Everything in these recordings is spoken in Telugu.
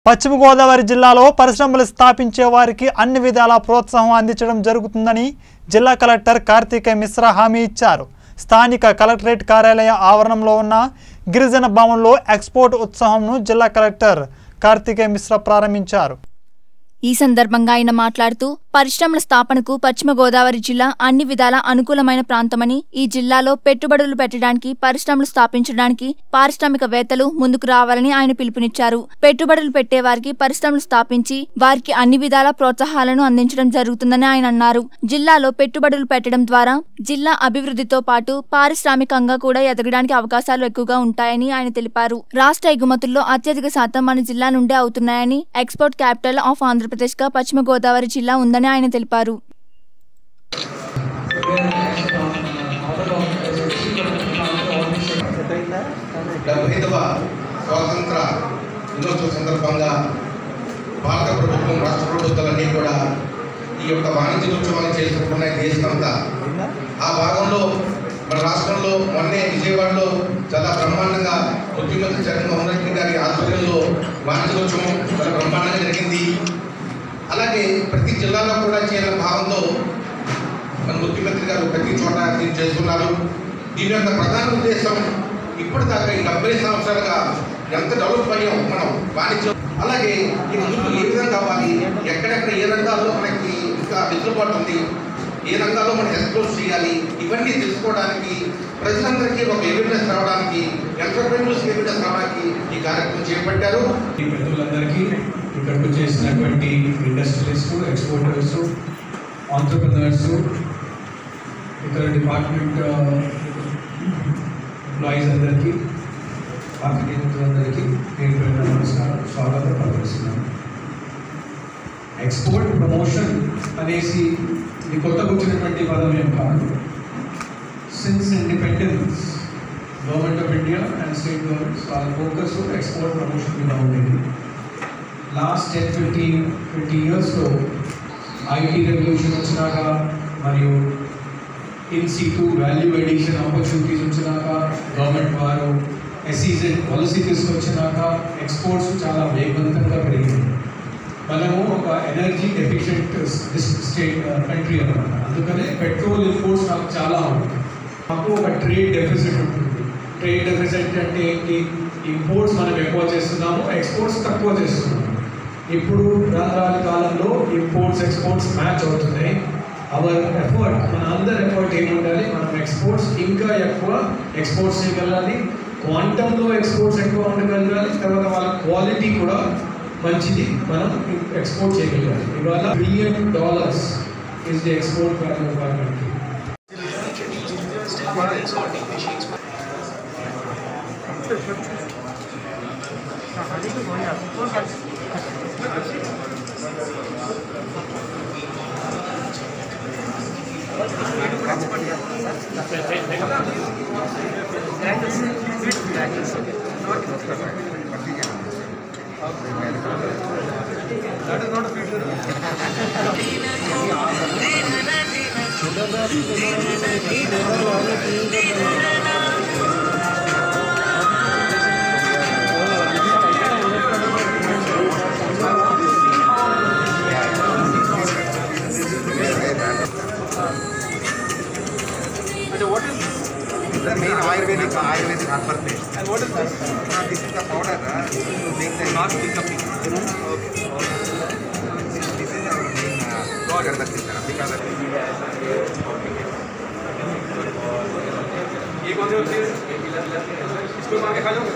పశ్చిమ గోదావరి జిల్లాలో పరిశ్రమలు స్థాపించే వారికి అన్ని విధాల ప్రోత్సాహం అందించడం జరుగుతుందని జిల్లా కలెక్టర్ కార్తీక మిశ్రా హామీ ఇచ్చారు స్థానిక కలెక్టరేట్ కార్యాలయ ఆవరణంలో ఉన్న గిరిజన భవన్లో ఎక్స్పోర్ట్ ఉత్సవంను జిల్లా కలెక్టర్ కార్తీక మిశ్రా ప్రారంభించారు ఈ సందర్భంగా ఆయన మాట్లాడుతూ పరిశ్రమల స్థాపనకు పశ్చిమ గోదావరి జిల్లా అన్ని విధాల అనుకూలమైన ప్రాంతమని ఈ జిల్లాలో పెట్టుబడులు పెట్టడానికి పరిశ్రమలు స్థాపించడానికి పారిశ్రామికవేత్తలు ముందుకు రావాలని ఆయన పిలుపునిచ్చారు పెట్టుబడులు పెట్టేవారికి పరిశ్రమలు స్థాపించి వారికి అన్ని విధాల ప్రోత్సాహాలను అందించడం జరుగుతుందని ఆయన అన్నారు జిల్లాలో పెట్టుబడులు పెట్టడం ద్వారా జిల్లా అభివృద్ధితో పాటు పారిశ్రామికంగా కూడా ఎదగడానికి అవకాశాలు ఎక్కువగా ఉంటాయని ఆయన తెలిపారు రాష్ట్ర ఎగుమతుల్లో అత్యధిక శాతం మన జిల్లా నుండే అవుతున్నాయని ఎక్స్పోర్ట్ క్యాపిటల్ ఆఫ్ ఆంధ్రప్రదేశ్ గా పశ్చిమ గోదావరి జిల్లా ఉందని ఆయన తెలిపారు డెబ్బైదవ స్వాతంత్ర దినోత్సవ సందర్భంగా భారత ప్రభుత్వం రాష్ట్ర ప్రభుత్వాలన్నీ కూడా ఈ యొక్క వాణిజ్య దినోత్సవాన్ని చేసుకుంటున్నాయి దేశమంతా ఆ భాగంలో మన రాష్ట్రంలో మొన్నే విజయవాడలో చాలా బ్రహ్మాండంగా ముఖ్యమంత్రి జగన్మోహన్ రెడ్డి గారి ఆధ్వర్యంలో వాణిజ్య దినోత్సవం చాలా బ్రహ్మాండంగా జరిగింది అలాగే ప్రతి జిల్లాలో కూడా చేయాలన్న భావంతో మన ముఖ్యమంత్రి గారు ప్రతి చోట దీన్ని చేస్తున్నారు దీని యొక్క ప్రధాన ఉద్దేశం ఇప్పటిదాకా ఈ డెబ్బై సంవత్సరాలుగా ఎంత డెవలప్ అయ్యాం మనం వాణిజ్యం అలాగే ఇది ముందు ఏ విధంగా కావాలి ఎక్కడెక్కడ ఏ రంగాల్లో మనకి ఇంకా వెసులుబాటు ఉంది ఏ రంగాల్లో మనం ఎక్స్ప్లోర్ చేయాలి ఇవన్నీ తెలుసుకోవడానికి ప్రజలందరికీ ఒక ఎవిడెన్స్ రావడానికి ఎంటర్ప్రెన్యూర్స్ ఎవిడెన్స్ రావడానికి ఈ కార్యక్రమం చేపట్టారు ఈ పెద్దలందరికీ ఇక్కడికి చేసినటువంటి ఇండస్ట్రియలిస్టు ఎక్స్పోర్టర్స్ ఆంటర్ప్రినర్స్ ఇతర డిపార్ట్మెంట్ ఎంప్లాయీస్ అందరికీ పాత్రికేయులందరికీ నేను పేరు నమస్కారం స్వాగతం పలికిస్తున్నాను ఎక్స్పోర్ట్ ప్రమోషన్ అనేసి ఇది కొత్తగా వచ్చినటువంటి పదం ఏం కాదు since independence government of India and state governments వాళ్ళ ఫోకస్ ఎక్స్పోర్ట్ ప్రమోషన్ మీద ఉండేది లాస్ట్ టెన్ ఫిఫ్టీన్ ట్వంటీ ఇయర్స్లో ఐటీ రెవల్యూషన్ వచ్చినాక మరియు in situ value addition opportunities వచ్చినాక గవర్నమెంట్ వారు ఎస్ఈజెడ్ పాలసీ తీసుకొచ్చినాక ఎక్స్పోర్ట్స్ చాలా వేగవంతంగా పెరిగింది మనము ఒక ఎనర్జీ ఎఫిషియెంట్ స్టేట్ కంట్రీ అనమాట అందుకనే పెట్రోల్ ఇంపోర్ట్స్ నాకు చాలా ఉంటుంది మాకు ఒక ట్రేడ్ డెఫిసిట్ ఉంటుంది ట్రేడ్ డెఫిసిట్ అంటే ఏంటి ఇంపోర్ట్స్ మనం ఎక్కువ చేస్తున్నాము ఎక్స్పోర్ట్స్ తక్కువ చేస్తున్నాము ఇప్పుడు రానురాని కాలంలో ఇంపోర్ట్స్ ఎక్స్పోర్ట్స్ మ్యాచ్ అవుతున్నాయి అవర్ ఎఫర్ట్ మన అందరి ఎఫర్ట్ ఏమి ఉండాలి మనం ఎక్స్పోర్ట్స్ ఇంకా ఎక్కువ ఎక్స్పోర్ట్స్ చేయగలగాలి క్వాంటంలో ఎక్స్పోర్ట్స్ ఎక్కువ ఉండగలగాలి తర్వాత వాళ్ళ క్వాలిటీ కూడా మంచిది మనం ఎక్స్పోర్ట్ చేయగలగాలి ఇవాళ billion dollars is the export value of our country The main Ayurvedic Ayurvedic herbal paste. And what is this? Uh, this is the powder uh, to make the not hiccuping. Okay. This, this is our main uh, agarbatti sir. Because of ये कौन सी होती है इसको मार के खा लो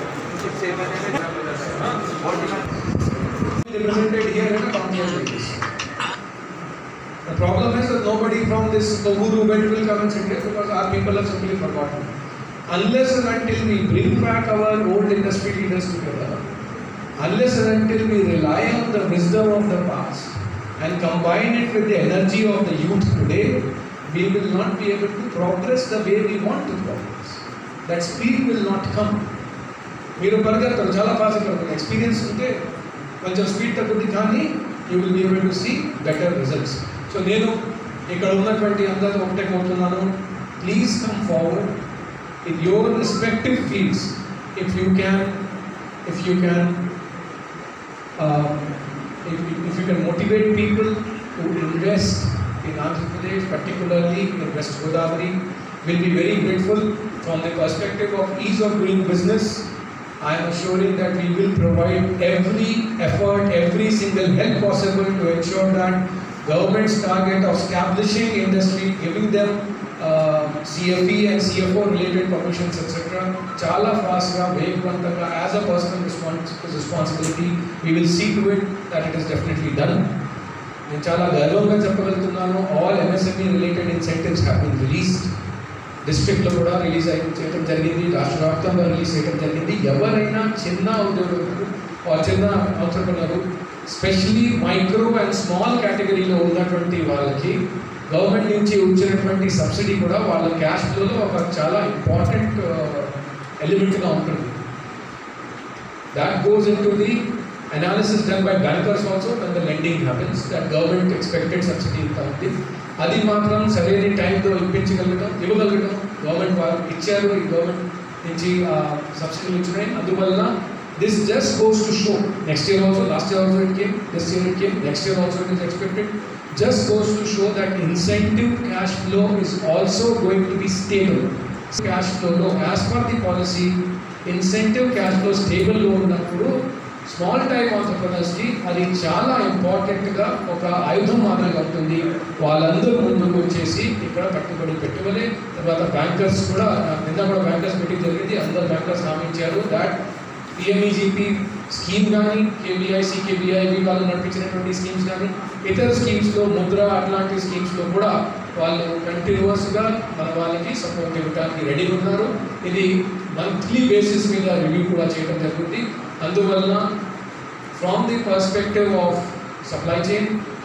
represented here in a county like this. The problem is that nobody from this Koguru belt will come and sit here because our people have simply forgotten. Unless and until we bring back our old industry leaders together, unless and until we rely on the wisdom of the past and combine it with the energy of the youth today, we will not be able to progress the way we want to progress. That speed will not come. మీరు పరిగెత్తారు చాలా ఫాస్ట్ పడుతుంది ఎక్స్పీరియన్స్ ఉంటే కొంచెం స్పీడ్ తగ్గుద్ది కానీ you will be able to see better results so నేను ఇక్కడ ఉన్నటువంటి అందరూ ఒకటే కోరుతున్నాను please come forward in your respective fields if you can if you can Um, if, if you can motivate people to invest in Andhra Pradesh, particularly in West Godavari, we'll be very grateful from the perspective of ease of doing business. I am assuring that we will provide every effort, every single help possible to ensure that government's target of establishing industry, giving them uh, CFE and CFO related permissions, etc. చాలా ఫాస్ట్గా వేగవంతంగా as a personal response responsibility we will see to it that it is definitely done నేను చాలా గర్వంగా చెప్పగలుగుతున్నాను all MSME related incentives have been released డిస్ట్రిక్ట్లో కూడా రిలీజ్ అయి చేయడం జరిగింది రాష్ట్ర వ్యాప్తంగా రిలీజ్ చేయడం జరిగింది ఎవరైనా చిన్న ఉద్యోగులు ఆ చిన్న entrepreneur specially micro and small కేటగిరీలో ఉన్నటువంటి వాళ్ళకి గవర్నమెంట్ నుంచి వచ్చినటువంటి సబ్సిడీ కూడా వాళ్ళ క్యాష్ ఫ్లోలో ఒక చాలా ఇంపార్టెంట్ ఎలిమెంట్గా ఉంటుంది that goes into the analysis done by bankers also when the lending happens that government expected subsidy ఇంత ఉంది అది మాత్రం సరైన టైంలో ఇప్పించగలగడం ఇవ్వగలగడం గవర్నమెంట్ వాళ్ళు ఇచ్చారు ఈ గవర్నమెంట్ నుంచి సబ్సిడీలు ఇచ్చినాయి అందువల్ల this just goes to show next year also last year also it came this year it came next year also it is expected just goes to show that incentive cash flow is also going to be stable. Cash flow low, as per the policy, incentive cash flow స్టేబుల్లో ఉన్నప్పుడు స్మాల్ టైమ్ ఆంటర్ప్రినర్స్కి అది చాలా ఇంపార్టెంట్గా ఒక ఆయుధం మాదిరిగా ఉంటుంది వాళ్ళందరూ ముందుకు వచ్చేసి ఇక్కడ పెట్టుబడి పెట్టుబడి తర్వాత బ్యాంకర్స్ కూడా నిన్న కూడా బ్యాంకర్స్ మీటింగ్ జరిగింది అందరు బ్యాంకర్స్ హామీ ఇచ్చారు దాట్ పిఎంఈజీపీ స్కీమ్ కానీ కేబీఐసి కేబీఐబి వాళ్ళు నడిపించినటువంటి స్కీమ్స్ కానీ ఇతర స్కీమ్స్లో ముద్ర అట్లాంటి స్కీమ్స్లో కూడా వాళ్ళు కంటిన్యూస్గా మన వాళ్ళకి సపోర్ట్ ఇవ్వడానికి రెడీ ఉన్నారు ఇది మంత్లీ బేసిస్ మీద రివ్యూ కూడా చేయడం జరుగుతుంది అందువలన from the perspective of supply chain